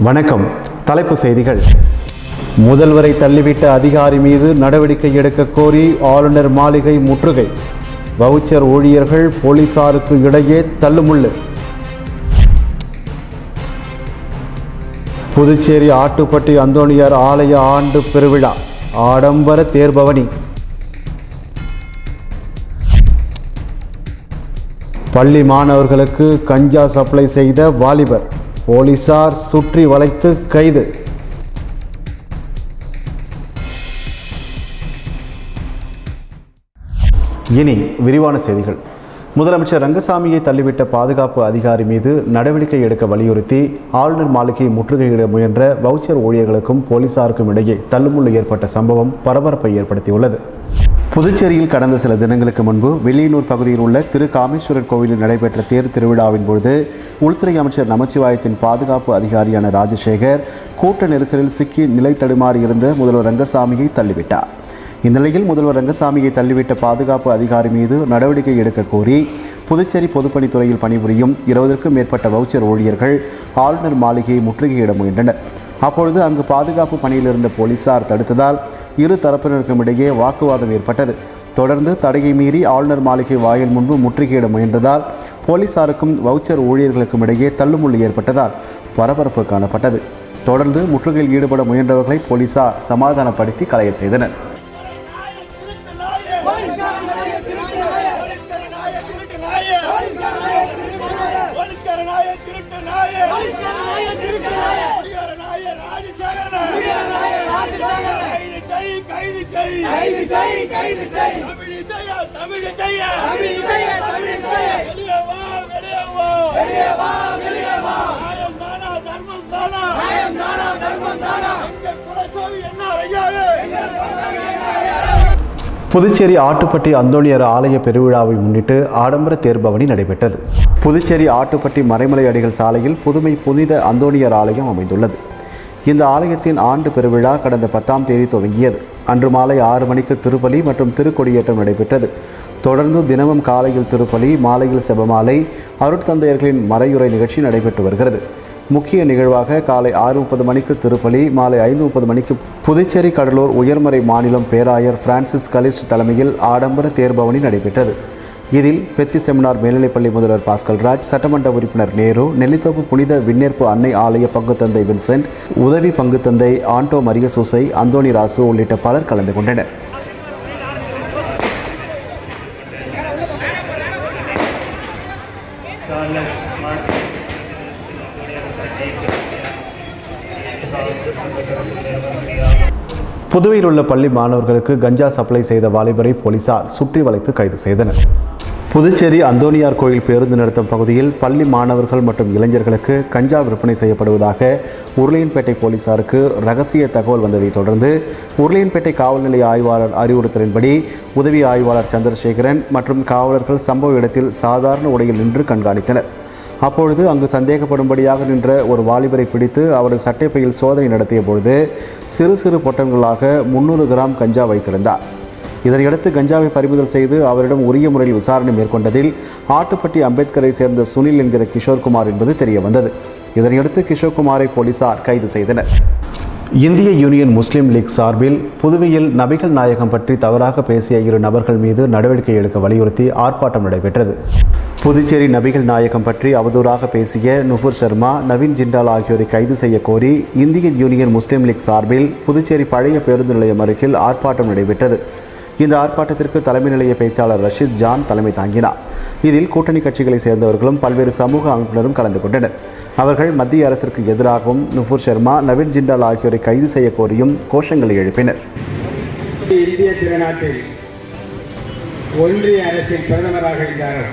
வணக்கம் தலைப்பு செய்திகள் முதல்வரை தள்ளிவிட்ட அதிகாரி மீது நடவடிக்கை எடுக்க கோரி ஆளுநர் மாளிகை முற்றுகை வவுச்சர் ஊழியர்கள் போலீசாருக்கு இடையே தள்ளுமுள்ளு புதுச்சேரி ஆட்டுப்பட்டி அந்தோணியார் ஆலய ஆண்டு பெருவிழா ஆடம்பர தேர்பவனி பள்ளி மாணவர்களுக்கு கஞ்சா சப்ளை செய்த வாலிபர் போலீசார் சுற்றி வளைத்து கைது இனி விரிவான செய்திகள் முதலமைச்சர் ரங்கசாமியை தள்ளிவிட்ட பாதுகாப்பு அதிகாரி மீது நடவடிக்கை எடுக்க வலியுறுத்தி ஆளுநர் மாளிகையை முற்றுகையிட முயன்ற வவுச்சர் ஊழியர்களுக்கும் போலீசாருக்கும் இடையே தள்ளுமுள்ளு ஏற்பட்ட சம்பவம் பரபரப்பை ஏற்படுத்தியுள்ளது புதுச்சேரியில் கடந்த சில தினங்களுக்கு முன்பு வெளியனூர் பகுதியில் உள்ள திரு காமேஸ்வரர் கோவிலில் நடைபெற்ற தேர் திருவிழாவின் பொழுது உள்துறை அமைச்சர் நமச்சிவாயத்தின் பாதுகாப்பு அதிகாரியான ராஜசேகர் கூட்ட நெரிசலில் சிக்கி நிலை தடுமாறி இருந்த முதல்வர் ரங்கசாமியை தள்ளிவிட்டார் இந்நிலையில் முதல்வர் ரங்கசாமியை தள்ளிவிட்ட பாதுகாப்பு அதிகாரி மீது நடவடிக்கை எடுக்க கோரி புதுச்சேரி பொதுப்பணித்துறையில் பணிபுரியும் இருபதற்கும் மேற்பட்ட வவுச்சர் ஊழியர்கள் ஆளுநர் மாளிகையை முற்றுகையிட முயன்றனர் அப்பொழுது அங்கு பாதுகாப்பு பணியில் இருந்த போலீசார் தடுத்ததால் இரு தரப்பினருக்கும் இடையே வாக்குவாதம் ஏற்பட்டது தொடர்ந்து தடையை மீறி ஆளுநர் மாளிகை வாயில் முன்பு முற்றுகையிட முயன்றதால் போலீசாருக்கும் வவுச்சர் ஊழியர்களுக்கும் இடையே தள்ளுமுள்ளு ஏற்பட்டதால் பரபரப்பு காணப்பட்டது தொடர்ந்து முற்றுகையில் ஈடுபட முயன்றவர்களை போலீசார் சமாதானப்படுத்தி கலைய செய்தனர் போலீஸ்காரனாய திருட்டு நாய குடிகாரனாய ராஜசேகரன் கைது செய் கைது செய் தமிழ் செய்ய தமிழ் செய்ய வெளியே வா வெளியே வா நியாயம் தானா தர்மம் தானா எங்க குலசாமி என்ன ஐயாவே புதுச்சேரி ஆட்டுப்பட்டி அந்தோணியர் ஆலய பெருவிழாவை முன்னிட்டு ஆடம்பர தேர்பவனி நடைபெற்றது புதுச்சேரி ஆட்டுப்பட்டி மறைமலை அடிகள் சாலையில் புதுமை புனித அந்தோணியர் ஆலயம் அமைந்துள்ளது இந்த ஆலயத்தின் ஆண்டு பெருவிழா கடந்த பத்தாம் தேதி துவங்கியது அன்று மாலை ஆறு மணிக்கு திருப்பலி மற்றும் திருக்கொடியேற்றம் நடைபெற்றது தொடர்ந்து தினமும் காலையில் திருப்பலி மாலையில் செபமாலை அருட்தந்தையர்களின் மறையுறை நிகழ்ச்சி நடைபெற்று வருகிறது முக்கிய நிகழ்வாக காலை ஆறு முப்பது மணிக்கு திருப்பலி மாலை ஐந்து முப்பது மணிக்கு புதுச்சேரி கடலூர் உயர்மறை மாநிலம் பேராயர் பிரான்சிஸ் கலிஸ்ட் தலைமையில் ஆடம்பர தேர்பவனி நடைபெற்றது இதில் பெத்தி செமினார் மேல்நிலைப்பள்ளி முதல்வர் பாஸ்கல் ராஜ் சட்டமன்ற உறுப்பினர் நேரு நெல்லித்தோப்பு புனித விண்ணேற்பு அன்னை ஆலய பங்குத்தந்தை வின்சென்ட் உதவி பங்குத்தந்தை ஆண்டோ மரியசூசை அந்தோணி ராசு உள்ளிட்ட பலர் கலந்து கொண்டனர் புதுவையில் உள்ள பள்ளி மாணவர்களுக்கு கஞ்சா சப்ளை செய்த வாலிபரை போலீசார் சுற்றி வளைத்து கைது செய்தனர் புதுச்சேரி அந்தோனியார் கோயில் பேருந்து நிறுத்தம் பகுதியில் பள்ளி மாணவர்கள் மற்றும் இளைஞர்களுக்கு கஞ்சா விற்பனை செய்யப்படுவதாக உருளையன்பேட்டை போலீசாருக்கு ரகசிய தகவல் வந்ததை தொடர்ந்து உருளையன்பேட்டை காவல் நிலைய ஆய்வாளர் அறிவுறுத்தலின்படி உதவி ஆய்வாளர் சந்திரசேகரன் மற்றும் காவலர்கள் சம்பவ இடத்தில் சாதாரண உடையில் நின்று கண்காணித்தனர் அப்பொழுது அங்கு சந்தேகப்படும்படியாக நின்ற ஒரு வாலிபரை பிடித்து அவரது சட்டைப்பையில் சோதனை நடத்திய பொழுது சிறு சிறு பொட்டங்களாக முந்நூறு கிராம் கஞ்சா வைத்திருந்தார் இதனையடுத்து கஞ்சாவை பறிமுதல் செய்து அவரிடம் உரிய முறையில் விசாரணை மேற்கொண்டதில் ஆட்டுப்பட்டி அம்பேத்கரை சேர்ந்த சுனில் என்கிற கிஷோர்குமார் என்பது தெரிய வந்தது இதனையடுத்து கிஷோர்குமாரை போலீசார் கைது செய்தனர் இந்திய யூனியன் முஸ்லீம் லீக் சார்பில் புதுவையில் நபிகள் நாயகம் பற்றி தவறாக பேசிய இரு நபர்கள் மீது நடவடிக்கை எடுக்க வலியுறுத்தி ஆர்ப்பாட்டம் நடைபெற்றது புதுச்சேரி நபிகள் நாயகம் பற்றி அவதூறாக பேசிய நுபுர் சர்மா நவீன் ஜிண்டால் ஆகியோரை கைது செய்ய கோரி இந்தியன் யூனியன் முஸ்லீம் லீக் சார்பில் புதுச்சேரி பழைய பேருந்து நிலையம் அருகில் ஆர்ப்பாட்டம் நடைபெற்றது இந்த ஆர்ப்பாட்டத்திற்கு தலைமை நிலைய பேச்சாளர் ரஷீத் ஜான் தலைமை தாங்கினார் இதில் கூட்டணி கட்சிகளை சேர்ந்தவர்களும் பல்வேறு சமூக அமைப்பினரும் கலந்து கொண்டனர் அவர்கள் மத்திய அரசிற்கு எதிராகவும் நுபுர் சர்மா நவீன் ஜிண்டால் ஆகியோரை கைது செய்ய கோரியும் கோஷங்களை எழுப்பினர் இந்திய திருநாட்டில் ஒன்றிய அரசின் பிரதமராக இருந்தார்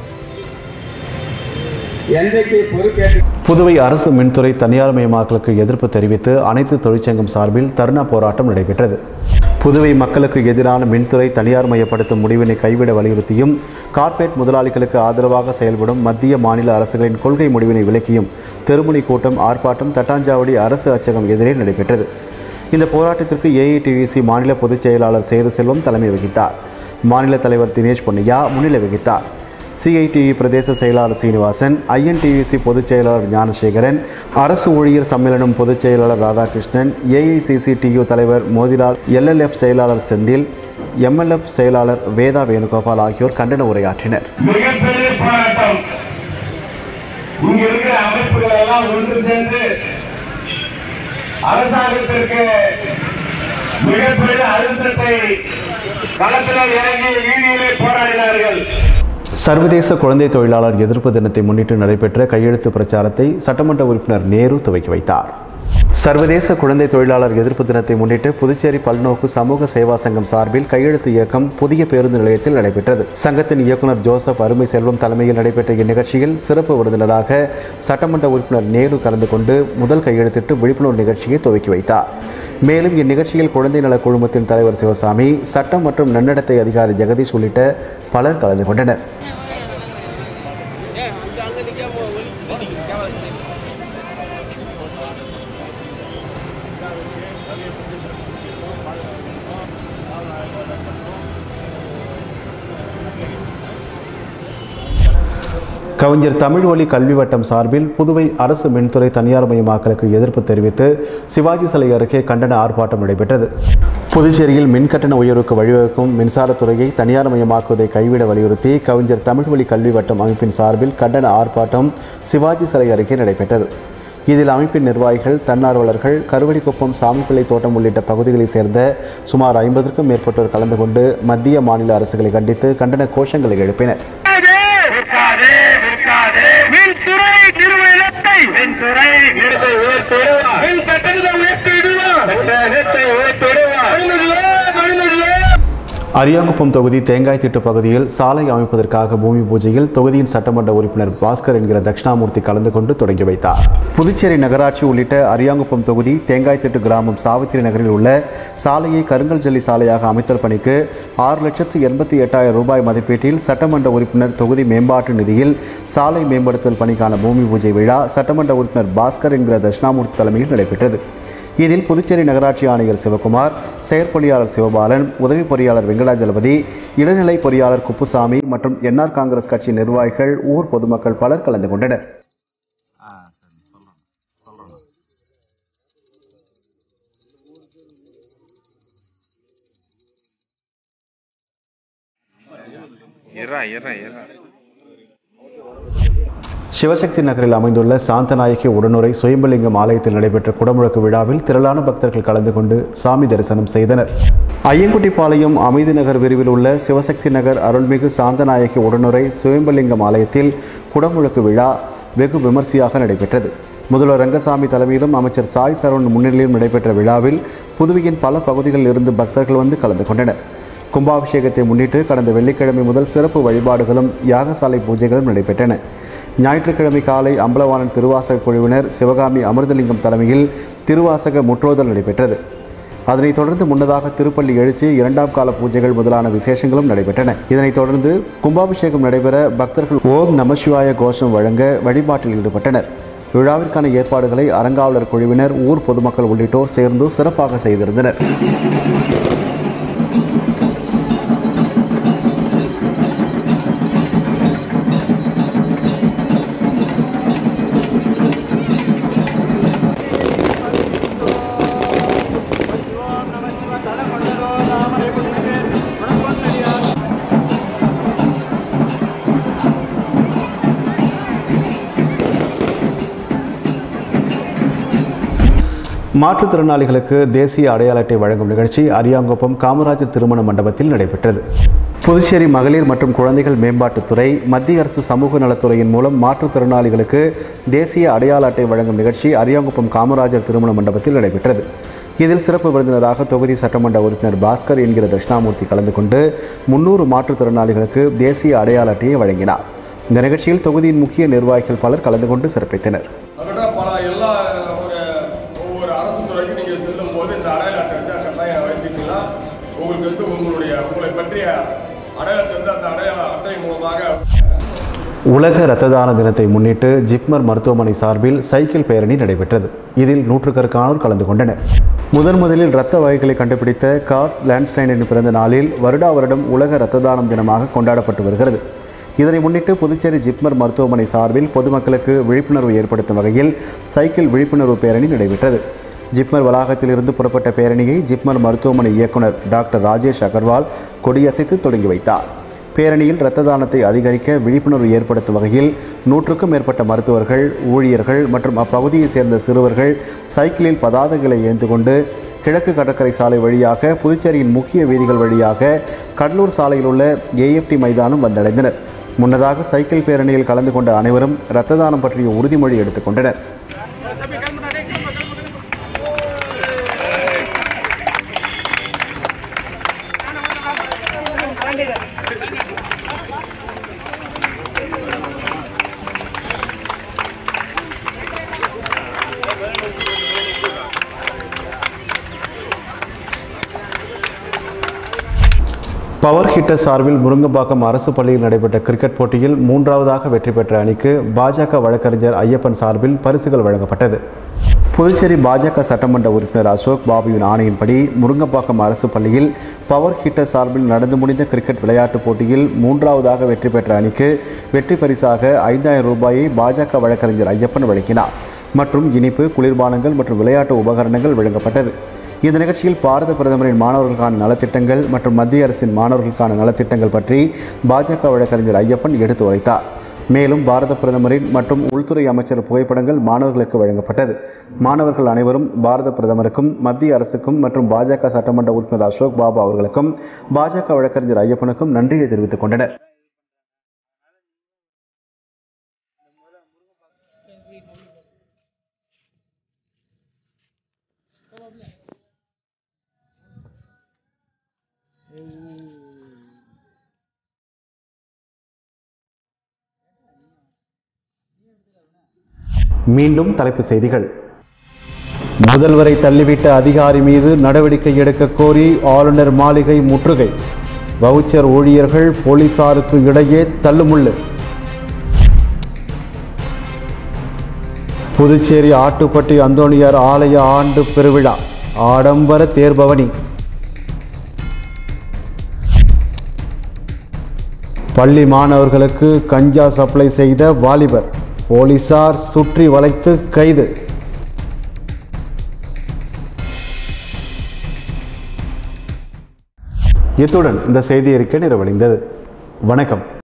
என்றைக்கு பொறுப்பேற்று புதுவை அரசு மின்துறை தனியார் மயமாக்கலுக்கு எதிர்ப்பு தெரிவித்து அனைத்து தொழிற்சங்கம் சார்பில் தர்ணா போராட்டம் நடைபெற்றது புதுவை மக்களுக்கு எதிரான மின்துறை தனியார் மயப்படுத்தும் முடிவினை கைவிட வலியுறுத்தியும் கார்ப்பரேட் முதலாளிகளுக்கு ஆதரவாக செயல்படும் மத்திய மாநில அரசுகளின் கொள்கை முடிவினை விலக்கியும் தெருமுனை கூட்டம் ஆர்ப்பாட்டம் தட்டாஞ்சாவடி அரசு அச்சகம் எதிரே நடைபெற்றது இந்த போராட்டத்திற்கு ஏஐடிவிசி மாநில பொதுச் செயலாளர் சேது செல்வம் தலைமை வகித்தார் மாநில தலைவர் தினேஷ் பொன்னையா முன்னிலை வகித்தார் சிஐடியு பிரதேச செயலாளர் சீனிவாசன் ஐஎன்டியூசி பொதுச் செயலாளர் ஞானசேகரன் அரசு ஊழியர் சம்மேளனம் பொதுச் செயலாளர் ராதாகிருஷ்ணன் ஏஐசிசிடியு தலைவர் மோதிலால் எல்எல்எஃப் செயலாளர் செந்தில் எம்எல்எஃப் செயலாளர் வேதா வேணுகோபால் ஆகியோர் கண்டன உரையாற்றினர் மிகப்பெரிய போராட்டம் இங்க இருக்கிற அமைப்புகள் எல்லாம் ஒன்று சேர்ந்து அரசாங்கத்திற்கு மிகப்பெரிய அழுத்தத்தை களத்தில் இறங்கி வீதியிலே போராடினார்கள் சர்வதேச குழந்தை தொழிலாளர் எதிர்ப்பு தினத்தை முன்னிட்டு நடைபெற்ற கையெழுத்து பிரச்சாரத்தை சட்டமன்ற உறுப்பினர் நேரு துவக்கி வைத்தார் சர்வதேச குழந்தை தொழிலாளர் எதிர்ப்பு தினத்தை முன்னிட்டு புதுச்சேரி பல்நோக்கு சமூக சேவா சங்கம் சார்பில் கையெழுத்து இயக்கம் புதிய பேருந்து நிலையத்தில் நடைபெற்றது சங்கத்தின் இயக்குனர் ஜோசப் அருமை செல்வம் தலைமையில் நடைபெற்ற இந்நிகழ்ச்சியில் சிறப்பு விருந்தினராக சட்டமன்ற உறுப்பினர் நேரு கலந்து கொண்டு முதல் கையெழுத்திட்டு விழிப்புணர்வு நிகழ்ச்சியை துவக்கி வைத்தார் மேலும் இந்நிகழ்ச்சியில் குழந்தை நல குழுமத்தின் தலைவர் சிவசாமி சட்டம் மற்றும் நன்னடத்தை அதிகாரி ஜெகதீஷ் உள்ளிட்ட பலர் கலந்து கொண்டனர் கவிஞர் தமிழ்வழி கல்வி வட்டம் சார்பில் புதுவை அரசு மின்துறை தனியார் மயமாக்கலுக்கு எதிர்ப்பு தெரிவித்து சிவாஜி சிலை அருகே கண்டன ஆர்ப்பாட்டம் நடைபெற்றது புதுச்சேரியில் மின்கட்டண உயர்வுக்கு வழிவகுக்கும் மின்சாரத்துறையை தனியார் மயமாக்குவதை கைவிட வலியுறுத்தி கவிஞர் தமிழ்வழி கல்வி வட்டம் அமைப்பின் சார்பில் கண்டன ஆர்ப்பாட்டம் சிவாஜி சிலை அருகே நடைபெற்றது இதில் அமைப்பின் நிர்வாகிகள் தன்னார்வலர்கள் கருவடிக்குப்பம் சாமிப்பிள்ளை தோட்டம் உள்ளிட்ட பகுதிகளைச் சேர்ந்த சுமார் ஐம்பதுக்கும் மேற்பட்டோர் கலந்து கொண்டு மத்திய மாநில அரசுகளை கண்டித்து கண்டன கோஷங்களை எழுப்பினர் விற்காதே விற்காதே மின்துறை நிறுவனத்தை மின்துறை நிறுத்தை உயர்த்திடுவா மின் கட்டணத்தை உயர்த்திடுவா கட்டணத்தை உயர்த்திடுவா அனுமதியே அனுமதியே அரியாங்குப்பம் தொகுதி தேங்காய் திட்டு பகுதியில் சாலை அமைப்பதற்காக பூமி பூஜையில் தொகுதியின் சட்டமன்ற உறுப்பினர் பாஸ்கர் என்கிற தட்சிணாமூர்த்தி கலந்து கொண்டு தொடங்கி வைத்தார் புதுச்சேரி நகராட்சி உள்ளிட்ட அரியாங்குப்பம் தொகுதி தேங்காய் திட்டு கிராமம் சாவித்திரி நகரில் உள்ள சாலையை கருங்கல் ஜல்லி சாலையாக அமைத்தல் பணிக்கு ஆறு லட்சத்து எண்பத்தி எட்டாயிரம் ரூபாய் மதிப்பீட்டில் சட்டமன்ற உறுப்பினர் தொகுதி மேம்பாட்டு நிதியில் சாலை மேம்படுத்தல் பணிக்கான பூமி பூஜை விழா சட்டமன்ற உறுப்பினர் பாஸ்கர் என்கிற தட்சிணாமூர்த்தி தலைமையில் நடைபெற்றது இதில் புதுச்சேரி நகராட்சி ஆணையர் சிவகுமார் செயற்பொறியாளர் சிவபாலன் உதவி பொறியாளர் வெங்கடாஜலபதி இளநிலை பொறியாளர் குப்புசாமி மற்றும் என்ஆர் காங்கிரஸ் கட்சி நிர்வாகிகள் ஊர் பொதுமக்கள் பலர் கலந்து கொண்டனர் இரா இரா இரா சிவசக்தி நகரில் அமைந்துள்ள சாந்தநாயகி உடனுரை சுயம்பலிங்கம் ஆலயத்தில் நடைபெற்ற குடமுழக்கு விழாவில் திரளான பக்தர்கள் கலந்து கொண்டு சாமி தரிசனம் செய்தனர் ஐயங்குட்டிப்பாளையம் அமைதி நகர் விரிவில் உள்ள சிவசக்தி நகர் அருள்மிகு சாந்தநாயகி உடனுரை சுயம்பலிங்கம் ஆலயத்தில் குடமுழக்கு விழா வெகு விமர்சையாக நடைபெற்றது முதல்வர் ரங்கசாமி தலைமையிலும் அமைச்சர் சாய் சரவணன் முன்னிலையிலும் நடைபெற்ற விழாவில் புதுவையின் பல பகுதிகளில் இருந்து பக்தர்கள் வந்து கலந்து கொண்டனர் கும்பாபிஷேகத்தை முன்னிட்டு கடந்த வெள்ளிக்கிழமை முதல் சிறப்பு வழிபாடுகளும் யாகசாலை பூஜைகளும் நடைபெற்றன ஞாயிற்றுக்கிழமை காலை அம்பலவாணன் திருவாசக குழுவினர் சிவகாமி அமிர்தலிங்கம் தலைமையில் திருவாசக முற்றோதல் நடைபெற்றது அதனைத் தொடர்ந்து முன்னதாக திருப்பள்ளி எழுச்சி இரண்டாம் கால பூஜைகள் முதலான விசேஷங்களும் நடைபெற்றன இதனைத் தொடர்ந்து கும்பாபிஷேகம் நடைபெற பக்தர்கள் ஓம் நமசிவாய கோஷம் வழங்க வழிபாட்டில் ஈடுபட்டனர் விழாவிற்கான ஏற்பாடுகளை அறங்காவலர் குழுவினர் ஊர் பொதுமக்கள் உள்ளிட்டோர் சேர்ந்து சிறப்பாக செய்திருந்தனர் மாற்றுத்திறனாளிகளுக்கு தேசிய அடையாள அட்டை வழங்கும் நிகழ்ச்சி அரியாங்குப்பம் காமராஜர் திருமண மண்டபத்தில் நடைபெற்றது புதுச்சேரி மகளிர் மற்றும் குழந்தைகள் மேம்பாட்டுத்துறை மத்திய அரசு சமூக நலத்துறையின் மூலம் மாற்றுத்திறனாளிகளுக்கு தேசிய அடையாள அட்டை வழங்கும் நிகழ்ச்சி அரியாங்குப்பம் காமராஜர் திருமண மண்டபத்தில் நடைபெற்றது இதில் சிறப்பு விருந்தினராக தொகுதி சட்டமன்ற உறுப்பினர் பாஸ்கர் என்கிற தட்சிணாமூர்த்தி கலந்து கொண்டு முன்னூறு மாற்றுத்திறனாளிகளுக்கு தேசிய அடையாள அட்டையை வழங்கினார் இந்த நிகழ்ச்சியில் தொகுதியின் முக்கிய நிர்வாகிகள் பலர் கலந்து கொண்டு சிறப்பித்தனர் அதுக்கிட்ட பல எல்லா ஒரு ஒவ்வொரு அரசு துறைக்கும் நீங்கள் செல்லும் போது இந்த அடையாள அட்டை வந்து கட்டாயம் வைத்தீங்கன்னா உங்களுக்கு வந்து உங்களுடைய உங்களை பற்றிய அடையாளத்தை வந்து அந்த அடையாள அட்டை மூலமாக உலக இரத்த தான தினத்தை முன்னிட்டு ஜிப்மர் மருத்துவமனை சார்பில் சைக்கிள் பேரணி நடைபெற்றது இதில் நூற்றுக்கணக்கானோர் கலந்து கொண்டனர் முதன் முதலில் இரத்த வகைகளை கண்டுபிடித்த கார்ஸ் லேண்ட்ஸ்டைனின் பிறந்த நாளில் வருடா வருடம் உலக இரத்த தானம் தினமாக கொண்டாடப்பட்டு வருகிறது இதனை முன்னிட்டு புதுச்சேரி ஜிப்மர் மருத்துவமனை சார்பில் பொதுமக்களுக்கு விழிப்புணர்வு ஏற்படுத்தும் வகையில் சைக்கிள் விழிப்புணர்வு பேரணி நடைபெற்றது ஜிப்மர் வளாகத்திலிருந்து புறப்பட்ட பேரணியை ஜிப்மர் மருத்துவமனை இயக்குனர் டாக்டர் ராஜேஷ் அகர்வால் கொடியசைத்து தொடங்கி வைத்தார் பேரணியில் இரத்த தானத்தை அதிகரிக்க விழிப்புணர்வு ஏற்படுத்தும் வகையில் நூற்றுக்கும் மேற்பட்ட மருத்துவர்கள் ஊழியர்கள் மற்றும் அப்பகுதியைச் சேர்ந்த சிறுவர்கள் சைக்கிளில் பதாதைகளை ஏந்து கொண்டு கிழக்கு கடற்கரை சாலை வழியாக புதுச்சேரியின் முக்கிய வீதிகள் வழியாக கடலூர் சாலையில் உள்ள ஏஎஃப்டி மைதானம் வந்தடைந்தனர் முன்னதாக சைக்கிள் பேரணியில் கலந்து கொண்ட அனைவரும் இரத்த தானம் பற்றிய உறுதிமொழி எடுத்துக்கொண்டனர் பவர் ஹிட்டர் சார்பில் முருங்கம்பாக்கம் அரசு பள்ளியில் நடைபெற்ற கிரிக்கெட் போட்டியில் மூன்றாவதாக வெற்றி பெற்ற அணிக்கு பாஜக வழக்கறிஞர் ஐயப்பன் சார்பில் பரிசுகள் வழங்கப்பட்டது புதுச்சேரி பாஜக சட்டமன்ற உறுப்பினர் அசோக் பாபுவின் ஆணையின்படி முருங்கம்பாக்கம் அரசு பள்ளியில் பவர் ஹிட்டர் சார்பில் நடந்து முடிந்த கிரிக்கெட் விளையாட்டுப் போட்டியில் மூன்றாவதாக வெற்றி பெற்ற அணிக்கு வெற்றி பரிசாக ஐந்தாயிரம் ரூபாயை பாஜக வழக்கறிஞர் ஐயப்பன் வழங்கினார் மற்றும் இனிப்பு குளிர்பானங்கள் மற்றும் விளையாட்டு உபகரணங்கள் வழங்கப்பட்டது இந்த நிகழ்ச்சியில் பாரத பிரதமரின் மாணவர்களுக்கான நலத்திட்டங்கள் மற்றும் மத்திய அரசின் மாணவர்களுக்கான நலத்திட்டங்கள் பற்றி பாஜக வழக்கறிஞர் ஐயப்பன் எடுத்து உரைத்தார் மேலும் பாரத பிரதமரின் மற்றும் உள்துறை அமைச்சர் புகைப்படங்கள் மாணவர்களுக்கு வழங்கப்பட்டது மாணவர்கள் அனைவரும் பாரத பிரதமருக்கும் மத்திய அரசுக்கும் மற்றும் பாஜக சட்டமன்ற உறுப்பினர் அசோக் பாபு அவர்களுக்கும் பாஜக வழக்கறிஞர் ஐயப்பனுக்கும் நன்றியை தெரிவித்துக் கொண்டனர் மீண்டும் தலைப்புச் செய்திகள் முதல்வரை தள்ளிவிட்ட அதிகாரி மீது நடவடிக்கை எடுக்க கோரி ஆளுநர் மாளிகை முற்றுகை வவுச்சர் ஊழியர்கள் போலீசாருக்கு இடையே தள்ளுமுள்ளு புதுச்சேரி ஆட்டுப்பட்டி அந்தோணியார் ஆலய ஆண்டு பெருவிழா ஆடம்பர தேர்பவனி பள்ளி மாணவர்களுக்கு கஞ்சா சப்ளை செய்த வாலிபர் போலீசார் சுற்றி வளைத்து கைது இத்துடன் இந்த செய்தி அறிக்கை நிறைவடைந்தது வணக்கம்